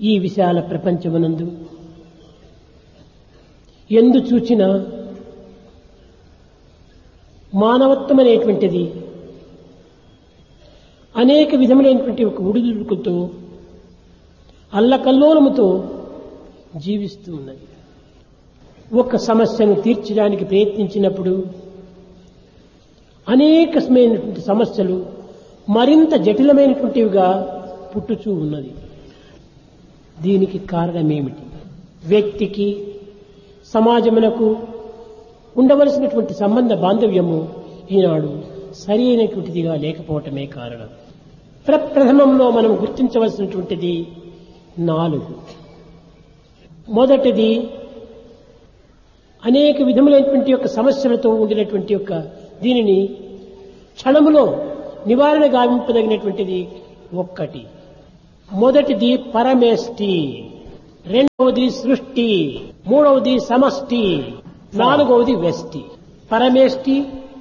ఈ విశాల ప్రపంచమునందు ఎందు చూచినా మానవత్వం అనేటువంటిది అనేక విధములైనటువంటి ఒక ఉడిదుడుకులతో అల్లకల్లోలముతో జీవిస్తూ ఉన్నది ఒక సమస్యను తీర్చడానికి ప్రయత్నించినప్పుడు అనేకమైనటువంటి సమస్యలు మరింత జటిలమైనటువంటివిగా పుట్టుచూ ఉన్నది దీనికి కారణమేమిటి వ్యక్తికి సమాజమునకు ఉండవలసినటువంటి సంబంధ బాంధవ్యము ఈనాడు సరి అయినటువంటిదిగా లేకపోవటమే కారణం ప్రప్రథమంలో మనం గుర్తించవలసినటువంటిది నాలుగు మొదటిది అనేక విధములైనటువంటి యొక్క సమస్యలతో ఉండినటువంటి యొక్క దీనిని క్షణములో నివారణ గావింపదగినటువంటిది ఒక్కటి మొదటిది పరమేష్టి రెండవది సృష్టి మూడవది సమష్టి నాలుగవది వ్యష్టి పరమేష్టి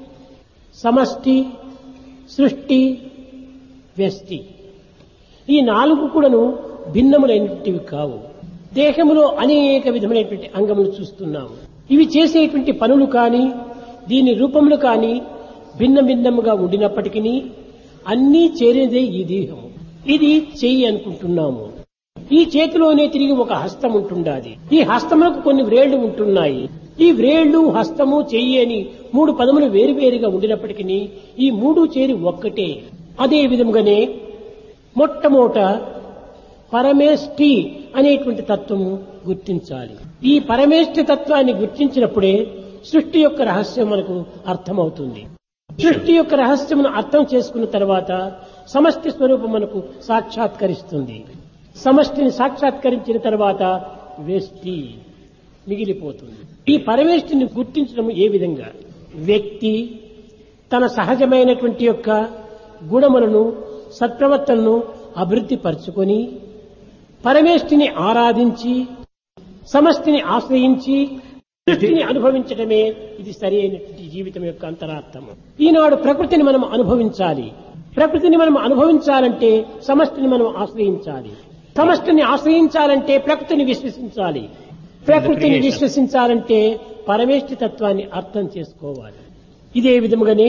సమష్టి సృష్టి వ్యష్టి ఈ నాలుగు కూడాను భిన్నములైనటువంటివి కావు దేహములో అనేక విధమైనటువంటి అంగములు చూస్తున్నాము ఇవి చేసేటువంటి పనులు కానీ దీని రూపములు కానీ భిన్న భిన్నముగా ఉండినప్పటికీ అన్నీ చేరేదే ఈ దేహము ఇది చెయ్యి అనుకుంటున్నాము ఈ చేతిలోనే తిరిగి ఒక హస్తం ఉంటుండాది ఈ హస్తములకు కొన్ని వ్రేళ్లు ఉంటున్నాయి ఈ వ్రేళ్లు హస్తము చెయ్యి అని మూడు పదములు వేరువేరుగా ఉండినప్పటికీ ఈ మూడు చేరి ఒక్కటే అదే విధంగానే మొట్టమొదట పరమేష్టి అనేటువంటి తత్వము గుర్తించాలి ఈ పరమేష్టి తత్వాన్ని గుర్తించినప్పుడే సృష్టి యొక్క రహస్యం మనకు అర్థమవుతుంది సృష్టి యొక్క రహస్యమును అర్థం చేసుకున్న తర్వాత సమష్టి స్వరూపం మనకు సాక్షాత్కరిస్తుంది సమష్టిని సాక్షాత్కరించిన తర్వాత వేష్టి మిగిలిపోతుంది ఈ పరమేష్టిని గుర్తించడం ఏ విధంగా వ్యక్తి తన సహజమైనటువంటి యొక్క గుణములను సత్ప్రవర్తనను అభివృద్ధి పరుచుకొని పరమేష్టిని ఆరాధించి సమష్టిని ఆశ్రయించి సృష్టిని అనుభవించడమే ఇది సరి అయినటువంటి జీవితం యొక్క అంతరార్థము ఈనాడు ప్రకృతిని మనం అనుభవించాలి ప్రకృతిని మనం అనుభవించాలంటే సమష్టిని మనం ఆశ్రయించాలి సమష్టిని ఆశ్రయించాలంటే ప్రకృతిని విశ్వసించాలి ప్రకృతిని విశ్వసించాలంటే పరమేష్టి తత్వాన్ని అర్థం చేసుకోవాలి ఇదే విధముగానే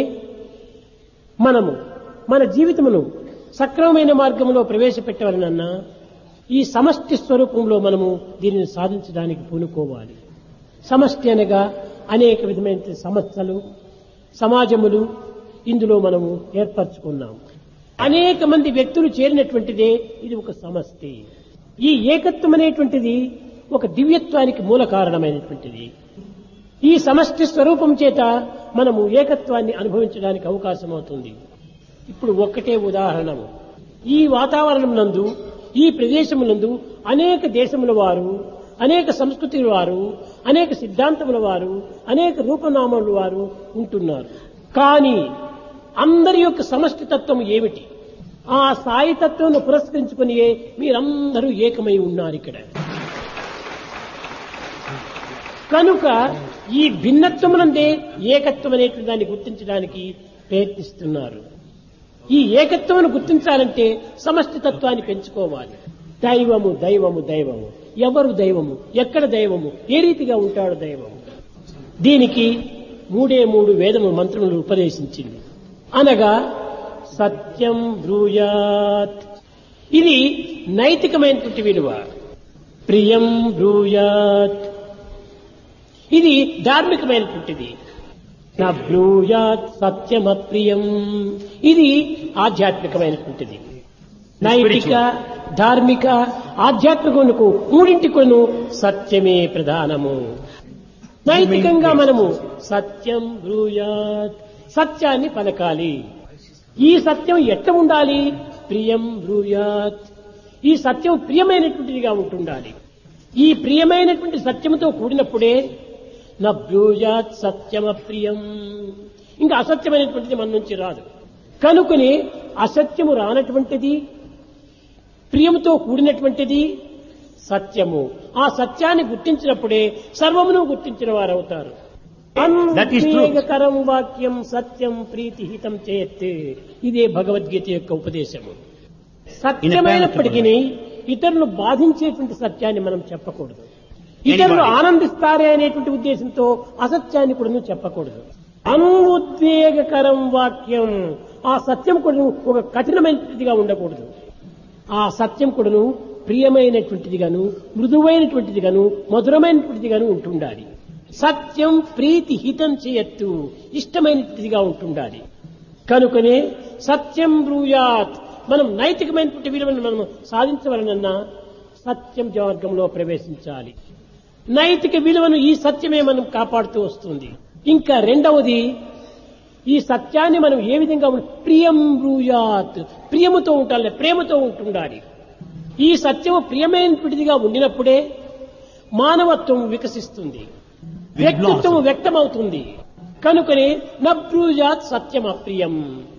మనము మన జీవితమును సక్రమమైన మార్గంలో ప్రవేశపెట్టవలనన్నా ఈ సమష్టి స్వరూపంలో మనము దీనిని సాధించడానికి పూనుకోవాలి సమష్టి అనగా అనేక విధమైన సమస్యలు సమాజములు ఇందులో మనము ఏర్పరచుకున్నాము అనేక మంది వ్యక్తులు చేరినటువంటిదే ఇది ఒక సమష్టి ఈ ఏకత్వం అనేటువంటిది ఒక దివ్యత్వానికి మూల కారణమైనటువంటిది ఈ సమష్టి స్వరూపం చేత మనము ఏకత్వాన్ని అనుభవించడానికి అవకాశం అవుతుంది ఇప్పుడు ఒక్కటే ఉదాహరణము ఈ వాతావరణం నందు ఈ ప్రదేశములందు అనేక దేశముల వారు అనేక సంస్కృతుల వారు అనేక సిద్ధాంతముల వారు అనేక రూపనామముల వారు ఉంటున్నారు కానీ అందరి యొక్క సమష్టి తత్వం ఏమిటి ఆ సాయి తత్వం పురస్కరించుకుని మీరందరూ ఏకమై ఉన్నారు ఇక్కడ కనుక ఈ భిన్నత్వమునందే ఏకత్వం అనేటువంటి దాన్ని గుర్తించడానికి ప్రయత్నిస్తున్నారు ఈ ఏకత్వమును గుర్తించాలంటే సమష్టి తత్వాన్ని పెంచుకోవాలి దైవము దైవము దైవము ఎవరు దైవము ఎక్కడ దైవము ఏ రీతిగా ఉంటాడు దైవము దీనికి మూడే మూడు వేదము మంత్రములు ఉపదేశించింది అనగా సత్యం బ్రూయాత్ ఇది నైతికమైనటువంటి విలువ ప్రియం బ్రూయాత్ ఇది ధార్మికమైనటువంటిది నా బ్రూయాత్ సత్యమప్రియం ఇది ఆధ్యాత్మికమైనటువంటిది నైతిక ధార్మిక ఆధ్యాత్మికమునకు మూడింటికును సత్యమే ప్రధానము నైతికంగా మనము సత్యం బ్రూయాత్ సత్యాన్ని పలకాలి ఈ సత్యం ఎట్ట ఉండాలి ప్రియం బ్రూయాత్ ఈ సత్యం ప్రియమైనటువంటిదిగా ఉంటుండాలి ఈ ప్రియమైనటువంటి సత్యముతో కూడినప్పుడే నా బ్రూజాత్ సత్యమప్రియం ఇంకా అసత్యమైనటువంటిది మన నుంచి రాదు కనుకని అసత్యము రానటువంటిది ప్రియముతో కూడినటువంటిది సత్యము ఆ సత్యాన్ని గుర్తించినప్పుడే సర్వమును గుర్తించిన వారు అవుతారు That is truth. అనుద్వేగకరం వాక్యం సత్యం ప్రీతిహితం చేయత్తే ఇదే భగవద్గీత యొక్క ఉపదేశము సత్యమైనప్పటికీ ఇతరులు బాధించేటువంటి సత్యాన్ని మనం చెప్పకూడదు ఇతరులు Anybody. ఆనందిస్తారే అనేటువంటి ఉద్దేశంతో అసత్యాన్ని కూడా నువ్వు చెప్పకూడదు అనుద్వేగకరం వాక్యం ఆ సత్యం కూడా ఒక కఠినమైనదిగా ఉండకూడదు ఆ సత్యం కూడాను ప్రియమైనటువంటిదిగాను మృదువైనటువంటిదిగాను మధురమైనటువంటిదిగాను ఉంటుండాలి సత్యం ప్రీతి హితం చేయత్తు ఇష్టమైనటువంటిదిగా ఉంటుండాలి కనుకనే సత్యం బ్రూయాత్ మనం నైతికమైనటువంటి విలువను మనం సాధించవలనన్నా సత్యం మార్గంలో ప్రవేశించాలి నైతిక విలువను ఈ సత్యమే మనం కాపాడుతూ వస్తుంది ఇంకా రెండవది ఈ సత్యాన్ని మనం ఏ విధంగా ఉం- ప్రియం బ్రూయాత్ ప్రియముతో ఉండాలి ప్రేమతో ఉంటుండాలి ఈ సత్యము ప్రియమైనటువంటిదిగా ఉండినప్పుడే మానవత్వం వికసిస్తుంది వ్యక్తిత్వం వ్యక్తమవుతుంది కనుకనే నబ్రూజాత్ సత్యం అప్రియం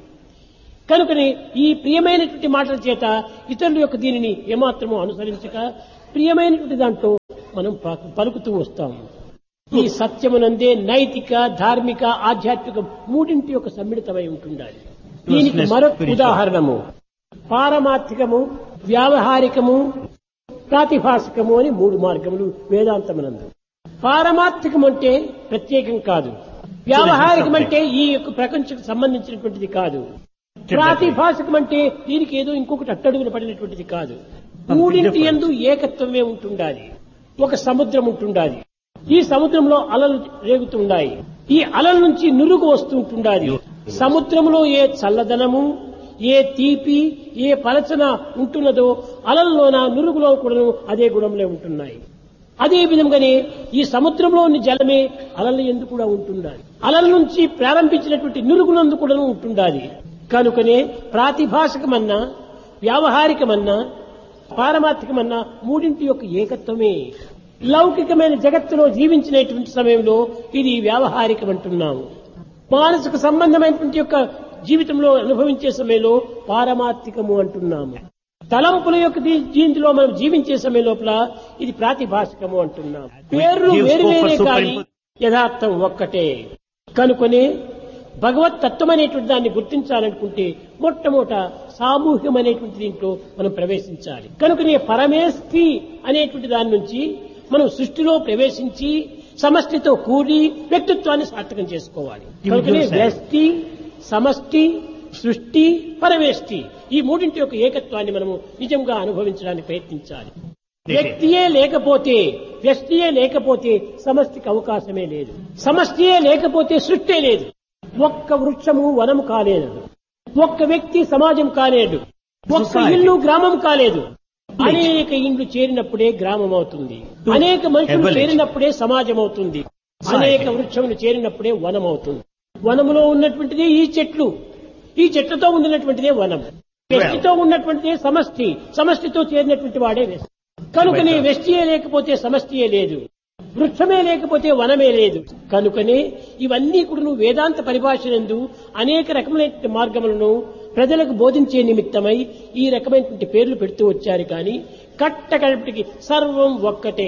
కనుకనే ఈ ప్రియమైనటువంటి మాటల చేత ఇతరుల యొక్క దీనిని ఏమాత్రము అనుసరించక ప్రియమైనటువంటి దాంట్లో మనం ప- పలుకుతూ వస్తాము ఈ సత్యమునందే నైతిక ధార్మిక ఆధ్యాత్మిక మూడింటి యొక్క సమ్మిళితమై ఉంటుండాలి దీనికి Closeness, మరొక spiritual. ఉదాహరణము పారమార్థికము వ్యావహారికము ప్రాతిభాషికము అని మూడు మార్గములు వేదాంతమునందు పారమార్థికం అంటే ప్రత్యేకం కాదు వ్యావహారికం అంటే ఈ యొక్క ప్రపంచకు సంబంధించినటువంటిది కాదు ప్రాతిభాషికం అంటే దీనికి ఏదో ఇంకొకటి అట్టడుగున పడినటువంటిది కాదు మూడింటి ఎందు ఏకత్వమే ఉంటుండాలి ఒక సముద్రం ఉంటుండాలి ఈ సముద్రంలో అలలు రేగుతుండాయి ఈ అలల నుంచి నురుగు వస్తుంటుండాలి సముద్రంలో ఏ చల్లదనము ఏ తీపి ఏ పలచన ఉంటున్నదో అలల్లోన నురుగులో కూడాను అదే గుణంలో ఉంటున్నాయి అదే విధంగానే ఈ సముద్రంలో ఉన్న జలమే అలల ఎందు కూడా ఉంటుండాలి అలల నుంచి ప్రారంభించినటువంటి నురుగునందు కూడా ఉంటుండాలి కనుకనే ప్రాతిభాషకమన్నా వ్యావహారికమన్నా పారమార్థికమన్నా మూడింటి యొక్క ఏకత్వమే లౌకికమైన జగత్తులో జీవించినటువంటి సమయంలో ఇది వ్యావహారికం అంటున్నాము మానసిక సంబంధమైనటువంటి యొక్క జీవితంలో అనుభవించే సమయంలో పారమార్థికము అంటున్నాము తలంపుల యొక్క దీ- దీంట్లో మనం జీవించే సమయం లోపల ఇది ప్రాతిభాషికము అంటున్నాం పేర్లు Give వేరు scope for వేరే కానీ superimposition. యథార్థం ఒక్కటే కనుకొని భగవత్ తత్వం అనేటువంటి దాన్ని గుర్తించాలనుకుంటే మొట్టమొదట సామూహ్యమైనటువంటి దీంట్లో మనం ప్రవేశించాలి కనుకనే పరమేస్థి అనేటువంటి దాని నుంచి మనం సృష్టిలో ప్రవేశించి సమష్టితో కూడి వ్యక్తిత్వాన్ని సార్థకం చేసుకోవాలి కనుకనే Individual వ్యష్టి సమష్టి సృష్టి పరమేష్టి ఈ మూడింటి యొక్క ఏకత్వాన్ని మనము నిజంగా అనుభవించడానికి ప్రయత్నించాలి వ్యక్తియే లేకపోతే వ్యష్టియే లేకపోతే సమష్టికి అవకాశమే లేదు సమష్టియే లేకపోతే సృష్టే లేదు ఒక్క వృక్షము వనము కాలేదు ఒక్క వ్యక్తి సమాజం కాలేదు ఒక్క Society. ఇల్లు గ్రామం కాలేదు అనేక ఇండ్లు చేరినప్పుడే గ్రామం అవుతుంది అనేక మనుషులు village. చేరినప్పుడే సమాజం అవుతుంది Society. అనేక వృక్షములు చేరినప్పుడే వనం అవుతుంది వనములో ఉన్నటువంటిదే ఈ చెట్లు ఈ చెట్లతో ఉండినటువంటిదే వనం వ్యక్తితో ఉన్నటువంటిదే సమష్టి సమష్టితో చేరినటువంటి వాడే వ్యష్టి కనుకనే Right. వ్యష్టియే లేకపోతే సమష్టియే లేదు వృక్షమే లేకపోతే వనమే లేదు కనుకనే ఇవన్నీ కూడా నువ్వు వేదాంత పరిభాషలందు అనేక రకములైన మార్గములను ప్రజలకు బోధించే నిమిత్తమై ఈ రకమైనటువంటి పేర్లు పెడుతూ వచ్చారు కానీ కట్టకడపటికి సర్వం ఒక్కటే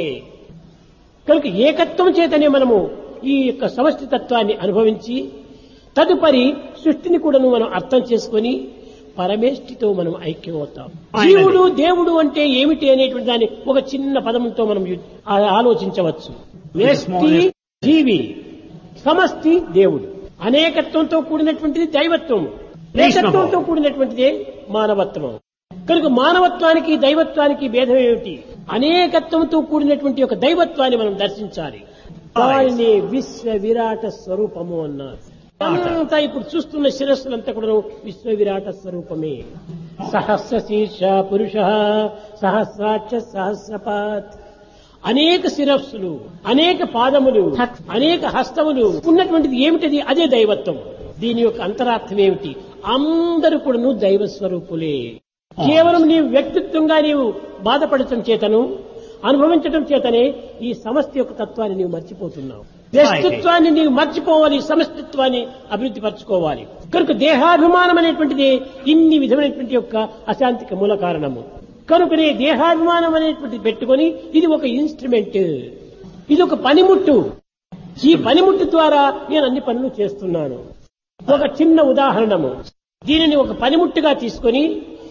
కనుక ఏకత్వం చేతనే మనము ఈ యొక్క సమష్టి తత్వాన్ని అనుభవించి తదుపరి సృష్టిని కూడాను మనం అర్థం చేసుకొని పరమేష్టితో మనం ఐక్యమవుతాం Finally. జీవుడు దేవుడు అంటే ఏమిటి అనేటువంటి దాన్ని ఒక చిన్న పదంతో మనం యు- ఆ- ఆలోచించవచ్చు వ్యష్టి జీవి సమష్టి దేవుడు అనేకత్వంతో కూడినటువంటిది దైవత్వం ఏకత్వంతో కూడినటువంటిదే మానవత్వం కనుక మానవత్వానికి దైవత్వానికి భేదం ఏమిటి అనేకత్వంతో కూడినటువంటి ఒక దైవత్వాన్ని మనం దర్శించాలి దానిని విశ్వ విరాట స్వరూపము అన్నారు అంతా ఇప్పుడు చూస్తున్న శిరస్సులంతా కూడా విశ్వ విరాట స్వరూపమే సహస్ర శీర్ష పురుష సహస్రాక్ష సహస్రపాత్ అనేక శిరస్సులు అనేక పాదములు అనేక హస్తములు ఉన్నటువంటిది ఏమిటది అదే దైవత్వం దీని యొక్క అంతరార్థం ఏమిటి అందరూ కూడాను దైవ స్వరూపులే కేవలం నీవు వ్యక్తిత్వంగా నీవు బాధపడటం చేతను అనుభవించటం చేతనే ఈ సమస్త యొక్క తత్వాన్ని నీవు మర్చిపోతున్నావు వ్యక్తిత్వాన్ని నీవు మర్చిపోవాలి సమస్తిత్వాన్ని అభివృద్ధి పరచుకోవాలి కనుక దేహాభిమానం అనేటువంటిది ఇన్ని విధమైనటువంటి యొక్క అశాంతికి మూల కారణము కనుకనే దేహాభిమానం అనేటువంటిది పెట్టుకొని ఇది ఒక ఇన్స్ట్రుమెంట్ ఇది ఒక పనిముట్టు ఈ పనిముట్టు ద్వారా నేను అన్ని పనులు చేస్తున్నాను ఒక చిన్న ఉదాహరణము దీనిని ఒక పనిముట్టుగా తీసుకొని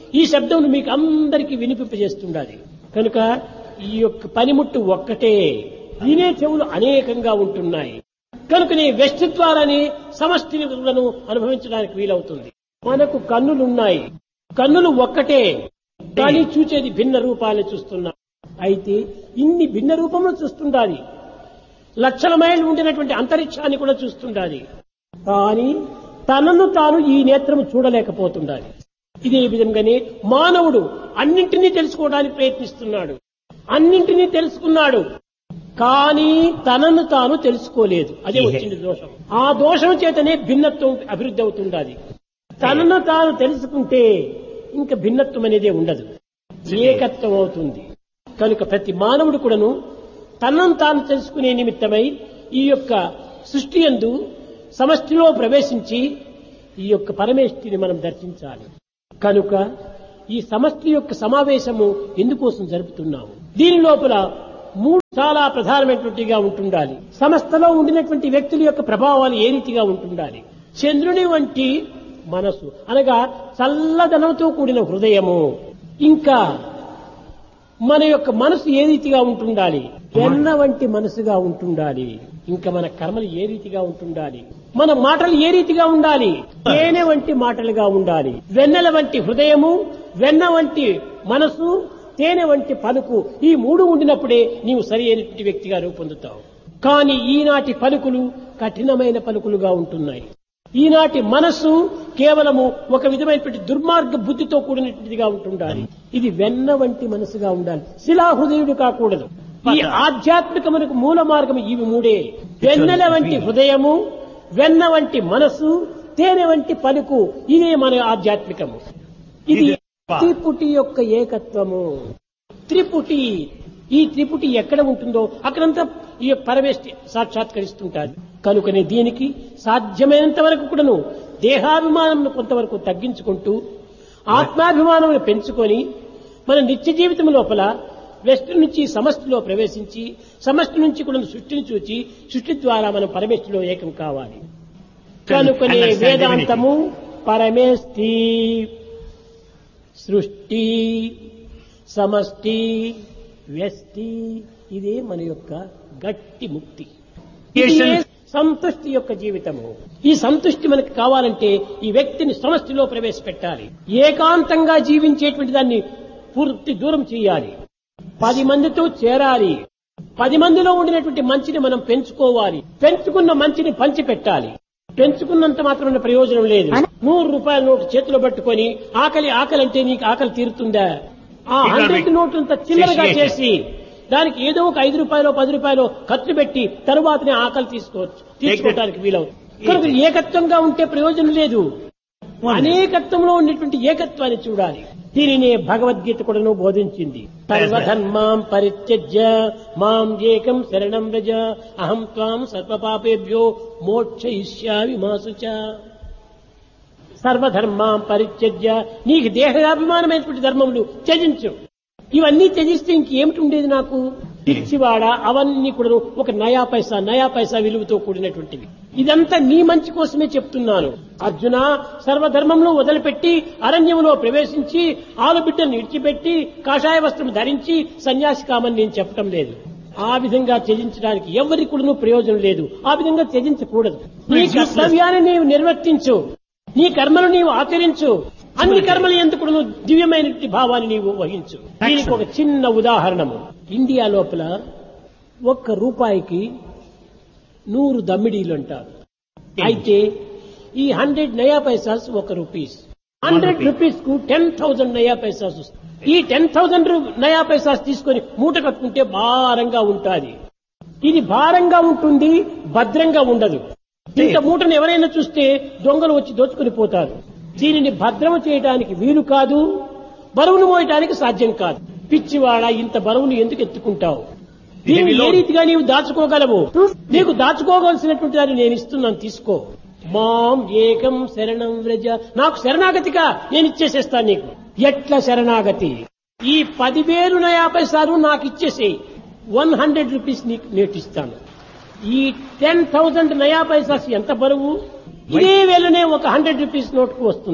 ఈ శబ్దం మీకు అందరికీ వినిపింపజేస్తుండాలి కనుక ఈ యొక్క పనిముట్టు ఒక్కటే వినే చెవులు అనేకంగా ఉంటున్నాయి కనుకనే వెస్ట్ ద్వారానే సమష్టిలను అనుభవించడానికి వీలవుతుంది మనకు కన్నులున్నాయి కన్నులు ఒక్కటే కానీ చూచేది భిన్న రూపాలను చూస్తున్నాం అయితే ఇన్ని భిన్న రూపములు చూస్తుండాలి లక్షల మైళ్ళు ఉండినటువంటి అంతరిక్షాన్ని కూడా చూస్తుండాలి కానీ తనను తాను ఈ నేత్రము చూడలేకపోతుండాలి ఇదే విధంగానే మానవుడు అన్నింటినీ తెలుసుకోవడానికి ప్రయత్నిస్తున్నాడు అన్నింటినీ తెలుసుకున్నాడు కానీ తనను తాను తెలుసుకోలేదు అదే వచ్చింది దోషం ఆ దోషం చేతనే భిన్నత్వం అభివృద్ధి అవుతుండాలి తనను తాను తెలుసుకుంటే ఇంకా భిన్నత్వం అనేదే ఉండదు ఏకత్వం అవుతుంది కనుక ప్రతి మానవుడు కూడాను తనను తాను తెలుసుకునే నిమిత్తమై ఈ యొక్క సృష్టి యందు సమష్టిలో ప్రవేశించి ఈ యొక్క పరమేష్టిని మనం దర్శించాలి కనుక ఈ సమష్టి యొక్క సమావేశము ఎందుకోసం జరుపుతున్నాము దీని లోపల మూడు చాలా ప్రధానమైనటువంటిగా ఉంటుండాలి సమస్తలో ఉండినటువంటి వ్యక్తుల యొక్క ప్రభావాలు ఏ రీతిగా ఉంటుండాలి చంద్రుని వంటి మనసు అనగా చల్లదనంతో కూడిన హృదయము ఇంకా మన యొక్క మనసు ఏ రీతిగా ఉంటుండాలి వెన్న వంటి మనసుగా ఉంటుండాలి ఇంకా మన కర్మలు ఏ రీతిగా ఉంటుండాలి మన మాటలు ఏ రీతిగా ఉండాలి తేనె వంటి మాటలుగా ఉండాలి వెన్నెల వంటి హృదయము వెన్న వంటి మనసు తేనె వంటి పలుకు ఈ మూడు ఉండినప్పుడే నీవు సరి అయినటువంటి వ్యక్తిగా రూపొందుతావు కానీ ఈనాటి పలుకులు కఠినమైన పలుకులుగా ఉంటున్నాయి ఈనాటి మనస్సు కేవలము ఒక విధమైనటువంటి దుర్మార్గ బుద్ధితో కూడినటువంటిదిగా ఉంటుండాలి ఇది వెన్న వంటి మనసుగా ఉండాలి శిలాహృదయుడు కాకూడదు ఈ ఆధ్యాత్మికమునకు మూల మార్గం ఇవి మూడే వెన్నెల వంటి హృదయము వెన్న వంటి మనసు తేనె వంటి పలుకు ఇదే మన ఆధ్యాత్మికము ఇది త్రిపుటి యొక్క ఏకత్వము త్రిపుటి ఈ త్రిపుటి ఎక్కడ ఉంటుందో అక్కడంతా ఈ యొక్క పరమేష్టి సాక్షాత్కరిస్తుంటారు కనుకనే దీనికి సాధ్యమైనంత వరకు కూడాను దేహాభిమానం కొంతవరకు తగ్గించుకుంటూ ఆత్మాభిమానం పెంచుకొని మన నిత్య జీవితం లోపల వెస్ట్ నుంచి సమష్టిలో ప్రవేశించి సమష్టి నుంచి కూడా సృష్టిని చూచి సృష్టి ద్వారా మనం పరమేష్టిలో ఏకం కావాలి కనుకనే Understand వేదాంతము పరమేష్టి సృష్టి సమష్టి వ్యష్టి ఇదే మన యొక్క గట్టి ముక్తి ఇదే సంతుష్టి యొక్క జీవితము ఈ సంతుష్టి మనకు కావాలంటే ఈ వ్యక్తిని సమష్టిలో ప్రవేశపెట్టాలి ఏకాంతంగా జీవించేటువంటి దాన్ని పూర్తి దూరం చేయాలి పది మందితో చేరాలి పది మందిలో ఉండినటువంటి మంచిని మనం పెంచుకోవాలి పెంచుకున్న మంచిని పంచిపెట్టాలి పెంచుకున్నంత మాత్రం ప్రయోజనం లేదు నూరు రూపాయల నోటు చేతిలో పట్టుకొని ఆకలి ఆకలి అంటే నీకు ఆకలి తీరుతుందా ఆ ఇక్కడ హండ్రెడ్ నోట్లంత చిల్లరగా చేసి- చేసి దానికి ఏదో ఒక ఐదు రూపాయలు పది రూపాయలు ఖర్చు పెట్టి తరువాతనే ఆకలి తీసుకోవచ్చు తీసుకోవడానికి వీలవుతుంది కనుక ఏకత్వంగా ఉంటే ప్రయోజనం లేదు అనేకత్వంలో ఉన్నటువంటి ఏకత్వాన్ని చూడాలి దీనినే భగవద్గీత కూడాను బోధించింది సర్వధర్మాం పరిత్యజ్య మాం ఏకం శరణం వ్రజ అహం త్వాం సర్వపాపేభ్యో మోక్షయిష్యామి మాసుచ సర్వధర్మాం పరిత్యజ్య నీకు దేహాభిమానమైనటువంటి ధర్మములు త్యజించు ఇవన్నీ త్యజిస్తే ఇంకేమిటి ఉండేది నాకు పిచ్చివాడ అవన్నీ కూడా ఒక నయా పైసా నయా పైసా విలువతో కూడినటువంటివి ఇదంతా నీ మంచి కోసమే చెప్తున్నాను అర్జున సర్వధర్మంలో వదిలిపెట్టి అరణ్యంలో ప్రవేశించి ఆలుబిడ్డను విడిచిపెట్టి కాషాయ వస్త్రం ధరించి సన్యాసి కామని నేను చెప్పటం లేదు ఆ విధంగా త్యజించడానికి ఎవరికి కూడా ప్రయోజనం లేదు ఆ విధంగా త్యజించకూడదు నీ కర్తవ్యాన్ని నీవు నిర్వర్తించు నీ కర్మలు నీవు ఆచరించు అన్ని కర్మలు ఎందుకు నువ్వు దివ్యమైనటువంటి భావాన్ని నీవు వహించు దీనికి ఒక చిన్న ఉదాహరణము ఇండియా లోపల ఒక్క రూపాయికి నూరు దమ్మిడీలు అంటారు అయితే ఈ హండ్రెడ్ నయా పైసాస్ ఒక రూపీస్ హండ్రెడ్ రూపీస్ కు టెన్ థౌజండ్ నయా పైసాస్ వస్తాయి ఈ టెన్ థౌజండ్ నయా పైసాస్ తీసుకొని మూట కట్టుకుంటే భారంగా ఉంటాది ఇది భారంగా ఉంటుంది భద్రంగా ఉండదు ఇంత మూటను ఎవరైనా చూస్తే దొంగలు వచ్చి దోచుకుని పోతారు దీనిని భద్రము చేయడానికి వీలు కాదు బరువును మోయటానికి సాధ్యం కాదు పిచ్చివాడ ఇంత బరువును ఎందుకు ఎత్తుకుంటావు దీన్ని ఏ రీతిగా నీవు దాచుకోగలవు నీకు దాచుకోవలసినటువంటి దాన్ని నేను ఇస్తున్నాను తీసుకో మాం ఏకం శరణం వ్రజ నాకు శరణాగతిగా నేను ఇచ్చేసేస్తాను నీకు ఎట్ల శరణాగతి ఈ పదివేలు నా యాభై సార్లు నాకు ఇచ్చేసేయి వన్ హండ్రెడ్ రూపీస్ నీకు నేటిస్తాను ఈ టెన్ థౌజండ్ నయా పైసాస్ ఎంత బరువు ఇదే వేళనే ఒక హండ్రెడ్ రూపీస్ నోట్ కు వస్తుంది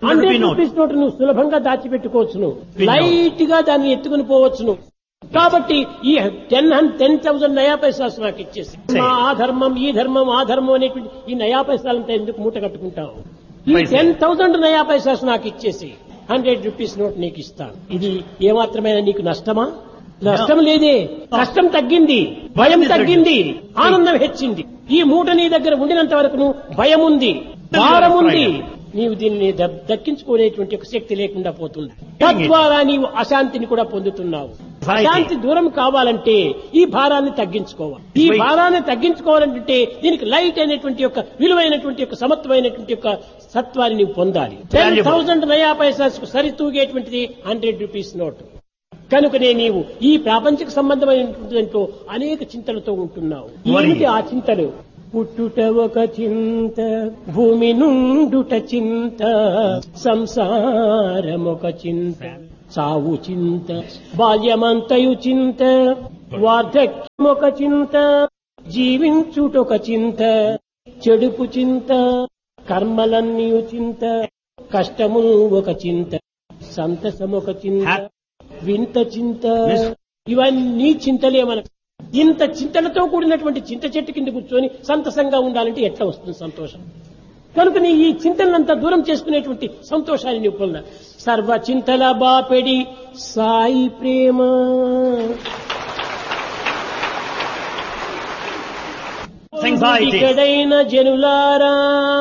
hundred rupee note. Rupees note నువ్వు సులభంగా దాచిపెట్టుకోవచ్చును Pin లైట్ గా దాన్ని ఎత్తుకుని పోవచ్చును కాబట్టి ఈ టెన్ టెన్ థౌసండ్ నయా పైసాస్ నాకు ఇచ్చేసి Say. మా ఆ ధర్మం ఈ ధర్మం ఆ ధర్మం అనేటువంటి ఈ నయా పైసాలంతా ఎందుకు మూట కట్టుకుంటావు ఈ పైసే. టెన్ థౌసండ్ నయా పైసాస్ నాకు ఇచ్చేసి హండ్రెడ్ రూపీస్ నోట్ నీకు ఇస్తాను ఇది ఏమాత్రమైనా నీకు నష్టమా నష్టం లేదే కష్టం తగ్గింది భయం తగ్గింది ఆనందం హెచ్చింది ఈ మూట నీ దగ్గర ఉండినంత వరకు భయం ఉంది భారం ఉంది నీవు దీనిని ద- దక్కించుకునేటువంటి ఒక శక్తి లేకుండా పోతుంది తద్వారా నీవు అశాంతిని కూడా పొందుతున్నావు అశాంతి దూరం కావాలంటే ఈ భారాన్ని తగ్గించుకోవాలి ఈ Wait. భారాన్ని తగ్గించుకోవాలంటే దీనికి లైట్ అయినటువంటి యొక్క విలువైనటువంటి యొక్క సమత్వమైనటువంటి యొక్క సత్వాన్ని నీవు పొందాలి టెన్ Valuable. థౌసండ్ నయా పైసాకు సరితూగేటువంటిది హండ్రెడ్ రూపీస్ నోట్ కనుకనే నీవు ఈ ప్రాపంచిక సంబంధమైనటువంటి దాంట్లో అనేక చింతలతో ఉంటున్నావు Worry. ఏమిటి ఆ చింతలు పుట్టుట ఒక చింత భూమి నుండుట చింత సంసారం ఒక చింత సావు చింత బాల్యమంతయు చింత వార్ధక్యం ఒక చింత జీవించుటొక చింత చెడుపు చింత కర్మలన్నీ చింత కష్టము ఒక చింత సంతసం ఒక చింత Ha- వింత చింత Yes. ఇవన్నీ చింతలే మనకు ఇంత చింతలతో కూడినటువంటి చింత చెట్టు కింద కూర్చొని సంతసంగా ఉండాలంటే ఎట్లా వస్తుంది సంతోషం కనుక నీ ఈ చింతనంతా దూరం చేసుకునేటువంటి సంతోషాన్ని నీవు పొంద సర్వ చింతల బాపెడి సాయి ప్రేమ Anxiety. ఇక్కడైన జనులారా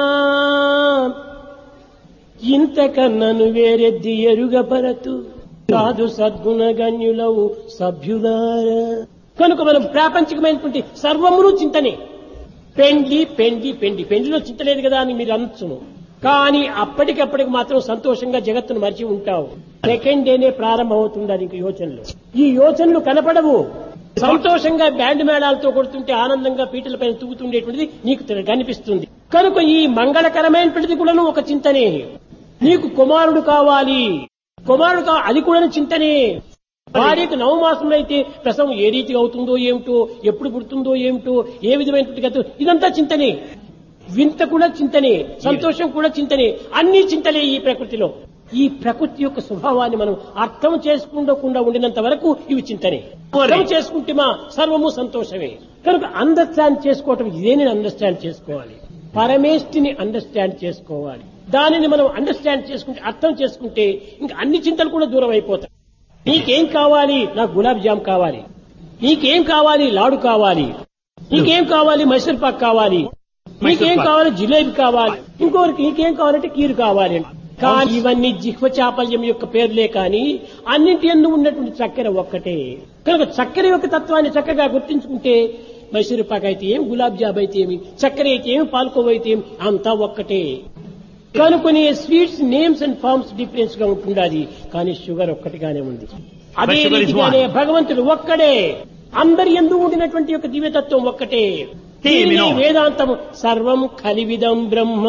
ఇంతకన్నను వేరెద్ది ఎరుగపరతు కాదు సద్గుణ గణ్యులవు సభ్యులారా కనుక మనం ప్రాపంచికమైనటువంటి సర్వమును చింతనే పెండ్లి పెండ్లి పెండ్లి పెండ్లిలో చింత లేదు కదా అని మీరు అనొచ్చును కానీ అప్పటికప్పటికి మాత్రం సంతోషంగా జగత్తును మరిచి ఉంటావు సెకండ్ డేనే ప్రారంభం అవుతుంది ఇంక యోచనలు ఈ యోచనలు కనపడవు సంతోషంగా బ్యాండ్ మేళాలతో కొడుతుంటే ఆనందంగా పీటల పైన తూగుతుండేటువంటిది నీకు తె- కనిపిస్తుంది కనుక ఈ మంగళకరమైనటువంటిది కూడా ఒక చింతనే నీకు కుమారుడు కావాలి కుమారుడు కా అది కూడా చింతనే భార్యకు నవమాసంలో అయితే ప్రసవం ఏ రీతిగా అవుతుందో ఏమిటో ఎప్పుడు పుడుతుందో ఏమిటో ఏ విధమైనటువంటి గతి ఇదంతా చింతనే వింత కూడా చింతనే సంతోషం కూడా చింతనే అన్ని చింతలే ఈ ప్రకృతిలో ఈ ప్రకృతి యొక్క స్వభావాన్ని మనం అర్థం చేసుకోకుండా ఉండినంత వరకు ఇవి చింతనే అర్థం చేసుకుంటే మా సర్వము సంతోషమే కనుక అండర్స్టాండ్ చేసుకోవటం ఇదే నేను అండర్స్టాండ్ చేసుకోవాలి పరమేష్టిని అండర్స్టాండ్ చేసుకోవాలి దానిని మనం అండర్స్టాండ్ చేసుకుంటే అర్థం చేసుకుంటే ఇంకా అన్ని చింతలు కూడా దూరం అయిపోతాయి నీకేం కావాలి నాకు గులాబ్ జామ్ కావాలి నీకేం కావాలి లాడు కావాలి నీకేం కావాలి మైసూర్ పాక్ కావాలి నీకేం పాక్. కావాలి జిలేబీ కావాలి ఇంకొకరికి నీకేం కావాలంటే కీరు కావాలి అని. కానీ ఇవన్నీ జిహ్వ చాపల్యం యొక్క పేర్లే కానీ అన్నింటి ఎందు ఉన్నటువంటి చక్కెర ఒక్కటే కనుక చక్కెర యొక్క తత్వాన్ని చక్కగా గుర్తించుకుంటే మైసూరు పాక్ అయితే ఏం గులాబ్ జామ్ అయితే ఏమి చక్కెర అయితే ఏమి పాల్కోవ అయితే ఏమి అంతా ఒక్కటే కనుకొని sweets names and forms difference గా ఉంటుండాలి కానీ షుగర్ ఒక్కటిగానే ఉంది అదే sugar is రీతిగానే one. భగవంతుడు ఒక్కడే అందరి ఎందు ఉండినటువంటి యొక్క దివ్యతత్వం ఒక్కటే Same in దీనినే all. వేదాంతం సర్వం కలివిదం బ్రహ్మ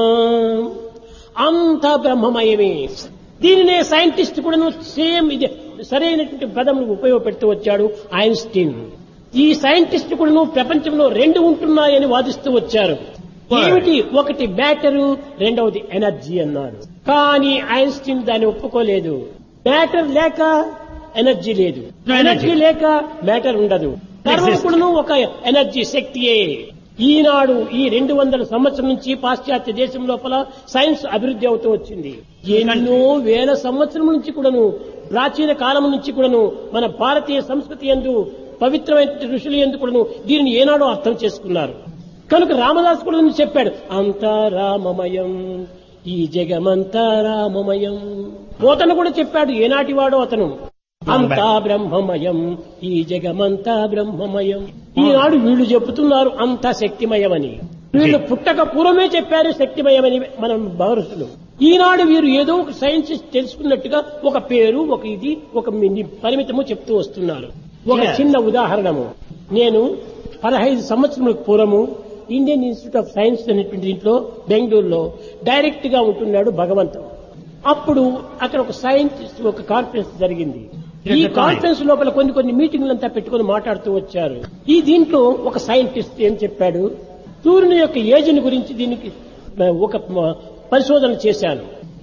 అంత బ్రహ్మమయమే దీనినే సైంటిస్ట్ కూడా సేమ్ ఇది సరైనటువంటి పదం ఉపయోగపెడుతూ వచ్చాడు ఐన్స్టీన్ ఈ సైంటిస్ట్ కూడా ప్రపంచంలో రెండు ఉంటున్నాయని వాదిస్తూ వచ్చారు Word. ఏమిటి ఒకటి మ్యాటరు రెండవది ఎనర్జీ అన్నారు కానీ ఐన్స్టీన్ దాన్ని ఒప్పుకోలేదు మ్యాటర్ లేక ఎనర్జీ లేదు No ఎనర్జీ energy. లేక మ్యాటర్ ఉండదు సర్వం Exist. కూడాను ఒక ఎనర్జీ శక్తియే ఈనాడు ఈ రెండు వందల సంవత్సరం నుంచి పాశ్చాత్య దేశం లోపల సైన్స్ అభివృద్ధి అవుతూ వచ్చింది ఎన్నో వేల సంవత్సరం నుంచి కూడాను ప్రాచీన కాలం నుంచి కూడాను మన భారతీయ సంస్కృతి ఎందు పవిత్రమైన ఋషులు ఎందు కూడాను దీనిని ఏనాడో అర్థం చేసుకున్నారు కనుక రామదాస్ కూడా చెప్పాడు అంతా రామమయం ఈ జగమంతా రామమయం పోతను కూడా చెప్పాడు ఏనాటి వాడో అతను అంతా బ్రహ్మమయం ఈ జగమంతా బ్రహ్మమయం ఈనాడు వీళ్ళు చెబుతున్నారు అంతా శక్తిమయమని వీళ్ళు పుట్టక పూర్వమే చెప్పారు శక్తిమయమని మనం మహర్షులు ఈనాడు వీరు ఏదో ఒక సైన్స్ తెలుసుకున్నట్టుగా ఒక పేరు ఒక ఇది ఒక మిని- పరిమితము చెప్తూ వస్తున్నారు ఒక Yes. చిన్న ఉదాహరణము నేను పదహైదు సంవత్సరములకు పూర్వము ఇండియన్ ఇన్స్టిట్యూట్ ఆఫ్ సైన్స్ అనేటువంటి దీంట్లో బెంగళూరులో డైరెక్ట్ గా ఉంటున్నాడు భగవంతం అప్పుడు అక్కడ ఒక సైంటిస్ట్ ఒక కాన్ఫరెన్స్ జరిగింది Yes, ఈ the time. కాన్ఫరెన్స్ లోపల కొన్ని కొన్ని మీటింగ్లంతా పెట్టుకొని మాట్లాడుతూ వచ్చారు ఈ దీంట్లో ఒక సైంటిస్ట్ ఏం చెప్పాడు సూర్యుని యొక్క ఏజ్ని గురించి దీనికి ఆ, ఒక మ- పరిశోధన చేశాను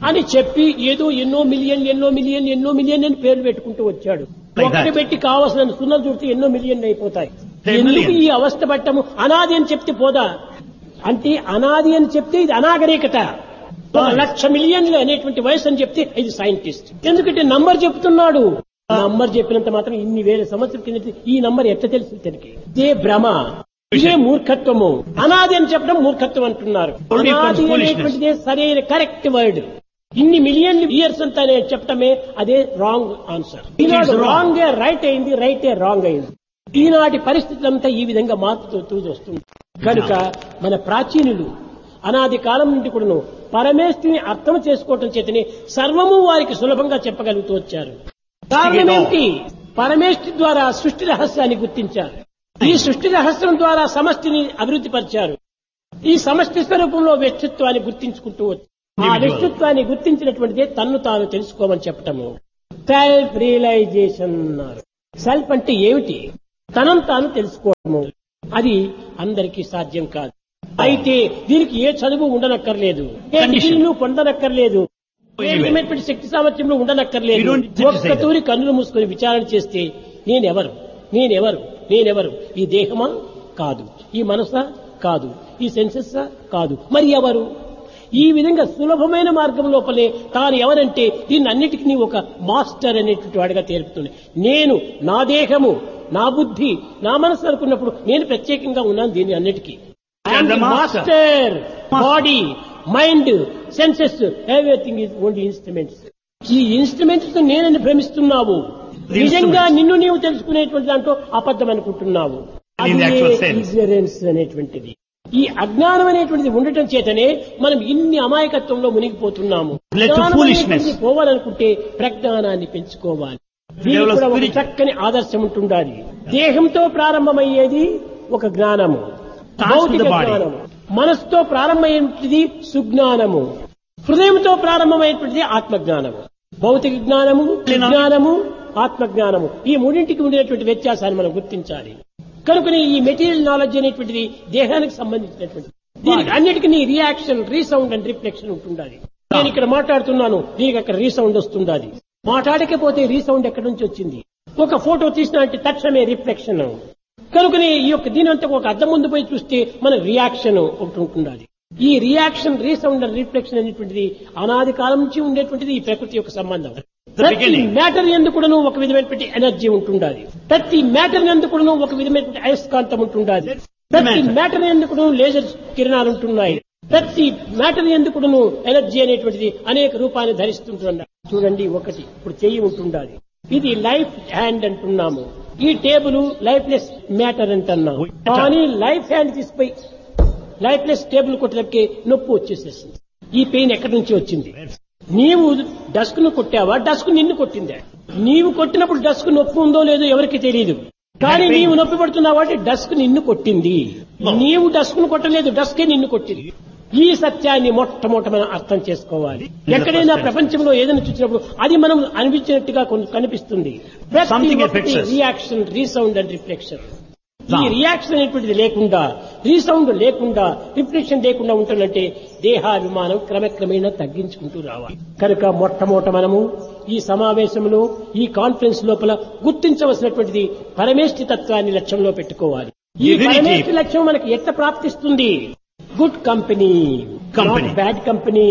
అని చెప్పి ఏదో ఎన్నో మిలియన్ ఎన్నో మిలియన్ ఎన్నో మిలియన్ అని పేర్లు పెట్టుకుంటూ వచ్చాడు Like ఒకటి that. పెట్టి కావాల్సిన సున్నలు చూస్తే ఎన్నో మిలియన్ అయిపోతాయి Ten ఎందుకు million. ఈ అవస్థ పట్టము అనాది అని చెప్తే పోదా అంటే అనాది అని చెప్తే ఇది అనాగరికత ఒక Right. లక్ష మిలియన్లు అనేటువంటి వయసు అని చెప్తే ఇది సైంటిస్ట్ ఎందుకంటే నంబర్ చెప్తున్నాడు నంబర్ చెప్పినంత మాత్రం ఇన్ని వేల సంవత్సరం కింద ఈ నంబర్ ఎట్ట తెలుసు ఇతనికి ఇదే భ్రమ ఇదే మూర్ఖత్వము అనాది అని చెప్పడం మూర్ఖత్వం అంటున్నారు Only becomes అనాది foolishness. అనేటువంటిదే సరైన కరెక్ట్ వర్డ్ ఇన్ని మిలియన్ ఇయర్స్ అంతా నేను చెప్పడమే అదే రాంగ్ ఆన్సర్ It is ఈనాడు wrong. రాంగ్ రైట్ అయింది రైట్ రాంగ్ అయింది ఈనాటి పరిస్థితులంతా ఈ విధంగా మార్పుతూ వస్తుంది కనుక మన ప్రాచీనులు అనాది కాలం నుండి కూడాను పరమేష్ఠిని అర్థం చేసుకోవటం చేతనే సర్వము వారికి సులభంగా చెప్పగలుగుతూ వచ్చారు కారణం ఏమిటి పరమేష్ఠి ద్వారా సృష్టి రహస్యాన్ని గుర్తించారు ఈ సృష్టి రహస్యం ద్వారా సమష్టిని అభివృద్ధి పరిచారు ఈ సమష్టి స్వరూపంలో వ్యక్తిత్వాన్ని గుర్తించుకుంటూ వచ్చారు ఆ Individual. వ్యక్తిత్వాన్ని గుర్తించినటువంటిదే తన్ను తాను తెలుసుకోమని చెప్పటము సెల్ఫ్ రియలైజేషన్ అన్నారు సెల్ఫ్ అంటే ఏమిటి తనం తాను తెలుసుకోవటము అది అందరికీ సాధ్యం కాదు అయితే దీనికి ఏ చదువు ఉండనక్కర్లేదు ఏ Condition. డిగ్రీలు పొందనక్కర్లేదు ఏ Anyway. విధమైనటువంటి శక్తి సామర్థ్యంలో You ఉండనక్కర్లేదు don't need to say ఒక్క that. తూరి కన్నులు మూసుకొని విచారణ చేస్తే నేనెవరు నేనెవరు నేనెవరు ఈ దేహమా కాదు ఈ మనసా కాదు ఈ సెన్సెస్సా కాదు మరి ఎవరు ఈ విధంగా సులభమైన మార్గం లోపలే తాను ఎవరంటే దీన్ని అన్నిటికీ ఒక మాస్టర్ అనేటువంటి వాడిగా తేలుపుతుంది నేను నా దేహము నా బుద్ధి నా మనసు అనుకున్నప్పుడు నేను ప్రత్యేకంగా ఉన్నాను దీని అన్నిటికీ I am the master. Master body mind senses everything is only instruments ఈ ఇన్స్ట్రుమెంట్స్ తో నేనని భ్రమిస్తున్నావు The నిజంగా instruments. నిన్ను నీవు తెలుసుకునేటువంటి దాంట్లో అబద్ధం అనుకుంటున్నావు In the actual sense. Ignorance అనేటువంటిది ఈ అజ్ఞానం అనేటువంటిది ఉండటం చేతనే మనం ఇన్ని అమాయకత్వంలో మునిగిపోతున్నాము Led to జ్ఞానం foolishness. అనేటువంటిది పోవాలనుకుంటే ప్రజ్ఞానాన్ని పెంచుకోవాలి దీనికి Develop కూడా ఒక spirit. చక్కని ఆదర్శం ఉంటుండాలి దేహంతో ప్రారంభమయ్యేది ఒక జ్ఞానము Starts with భౌతిక the body. జ్ఞానము మనసుతో ప్రారంభమైనటువంటిది సుజ్ఞానము హృదయంతో ప్రారంభమైనటువంటిది ఆత్మజ్ఞానము భౌతిక జ్ఞానము జ్ఞానము ఆత్మజ్ఞానము ఈ మూడింటికి ఉండేటువంటి వ్యత్యాసాన్ని మనం గుర్తించాలి కనుకనే ఈ మెటీరియల్ నాలెడ్జ్ అనేటువంటిది దేహానికి సంబంధించినటువంటిది దీనికి అన్నిటికీ రియాక్షన్ రీసౌండ్ అండ్ రిఫ్లెక్షన్ ఉంటుండాలి నేను ఇక్కడ మాట్లాడుతున్నాను దీనికి అక్కడ రీసౌండ్ వస్తుండాలి మాట్లాడకపోతే రీసౌండ్ ఎక్కడి నుంచి వచ్చింది ఒక ఫోటో తీసిన అంటే తక్షణమే రిఫ్లెక్షన్ కనుకనే ఈ యొక్క దీని అంతా ఒక అద్దం ముందు పోయి చూస్తే మన రియాక్షన్ ఒకటి ఉంటుండాలి ఈ రియాక్షన్ రీసౌండ్ అండ్ రిఫ్లెక్షన్ అనేటువంటిది అనాది కాలం నుంచి ఉండేటువంటిది ఈ ప్రకృతి యొక్క సంబంధం ప్రతి beginning. మ్యాటర్ ఎందుకును ఒక విధమైనటువంటి ఎనర్జీ ఉంటుండాలి ప్రతి మ్యాటర్ ఎందుకును ఒక విధమైనటువంటి అయస్కాంతం ఉంటుండాలి ప్రతి matter. మ్యాటర్ ఎందుకును లేజర్ కిరణాలు ఉంటున్నాయి ప్రతి మ్యాటర్ ఎందుకును ఎనర్జీ అనేటువంటిది అనేక రూపాన్ని ధరిస్తుంటున్నారు చూడండి ఒకటి ఇప్పుడు చెయ్యి ఉంటుండాలి ఇది లైఫ్ హ్యాండ్ అంటున్నాము ఈ టేబుల్ లైఫ్లెస్ మ్యాటర్ అంటున్నాము కానీ లైఫ్ హ్యాండ్ తీసిపోయి లైఫ్లెస్ టేబుల్ కొట్టడానికి నొప్పి వచ్చేసేసింది ఈ పెయిన్ ఎక్కడి నుంచి వచ్చింది నీవు డస్క్ ను కొట్టావా డస్క్ నిన్ను కొట్టిందా నీవు కొట్టినప్పుడు డస్క్ నొప్పి ఉందో లేదో ఎవరికి తెలియదు కానీ నీవు నొప్పి పడుతున్నావా అంటే డస్క్ నిన్ను కొట్టింది నీవు డస్క్ ను కొట్టలేదు డస్కే నిన్ను కొట్టింది ఈ సత్యాన్ని మొట్టమొదట మనం అర్థం చేసుకోవాలి ఎక్కడైనా ప్రపంచంలో ఏదైనా చూసినప్పుడు అది మనం అనిపించినట్టుగా కొన్ని కనిపిస్తుంది Something affects us. Reaction resound and reflection ఈ Now. రియాక్షన్ అనేటువంటిది లేకుండా రీసౌండ్ లేకుండా రిఫ్లెక్షన్ లేకుండా ఉంటుందంటే దేహాభిమానం క్రమక్రమేణా తగ్గించుకుంటూ రావాలి కనుక మొట్టమొదట మనము ఈ సమావేశంలో ఈ కాన్ఫరెన్స్ లోపల గుర్తించవలసినటువంటిది పరమేష్ఠి తత్వాన్ని లక్ష్యంలో పెట్టుకోవాలి ఈ Divinity. పరమేష్ఠి లక్ష్యం మనకి ఎట్ట ప్రాప్తిస్తుంది good company Company. Bad company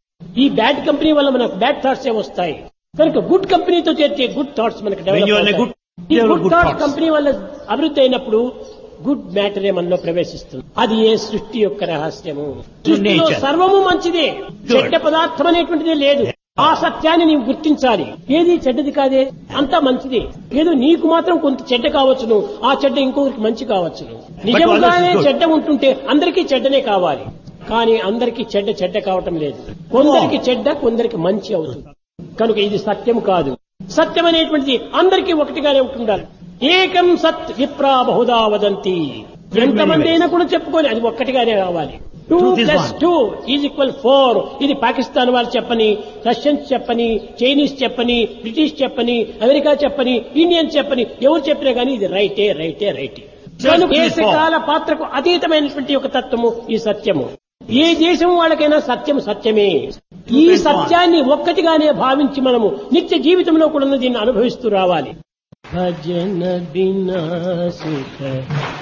ఈ బ్యాడ్ కంపెనీ వల్ల మనకు బ్యాడ్ థాట్స్ ఏ వస్తాయి కనుక గుడ్ కంపెనీతో చేర్చే గుడ్ థాట్స్ మనకు When you are in a develop good- ఈ develop good good thoughts thoughts. Company వల్ల అభివృద్ధి అయినప్పుడు గుడ్ మ్యాటరే మనలో ప్రవేశిస్తుంది అది ఏ సృష్టి యొక్క రహస్యము సృష్టిలో nature. సర్వము మంచిదే చెడ్డ పదార్థం అనేటువంటిదే లేదు ఆ సత్యాన్ని నీవు గుర్తించాలి ఏది చెడ్డది కాదే అంతా మంచిదే ఏదో నీకు మాత్రం కొంత చెడ్డ కావచ్చును ఆ చెడ్డ ఇంకొకరికి మంచి కావచ్చును నిజంగానే good. చెడ్డ ఉంటుంటే అందరికీ చెడ్డనే కావాలి కానీ అందరికీ చెడ్డ చెడ్డ కావటం లేదు కొందరికి చెడ్డ కొందరికి మంచి అవుతుంది కనుక ఇది సత్యం కాదు సత్యం అనేటువంటిది అందరికీ ఒకటిగానే ఉంటుండాలి ఏకం సత్ విప్రా బహుదా వదంతి ఎంతమంది అయినా కూడా చెప్పుకొని అది ఒక్కటిగానే రావాలి two Truth is plus one. Two is equal four ఇది పాకిస్తాన్ వాళ్ళు చెప్పని రష్యన్స్ చెప్పని చైనీస్ చెప్పని బ్రిటిష్ చెప్పని అమెరికా చెప్పని ఇండియన్స్ చెప్పని ఎవరు చెప్పినా కానీ ఇది రైటే రైటే రైటే Just కనుక please follow. దేశకాల పాత్రకు అతీతమైనటువంటి ఒక తత్వము ఈ సత్యము ఏ దేశం వాళ్ళకైనా సత్యం సత్యమే ఈ and so on. సత్యాన్ని ఒక్కటిగానే భావించి మనము నిత్య జీవితంలో కూడా దీన్ని అనుభవిస్తూ రావాలి భజన బినా సుఖ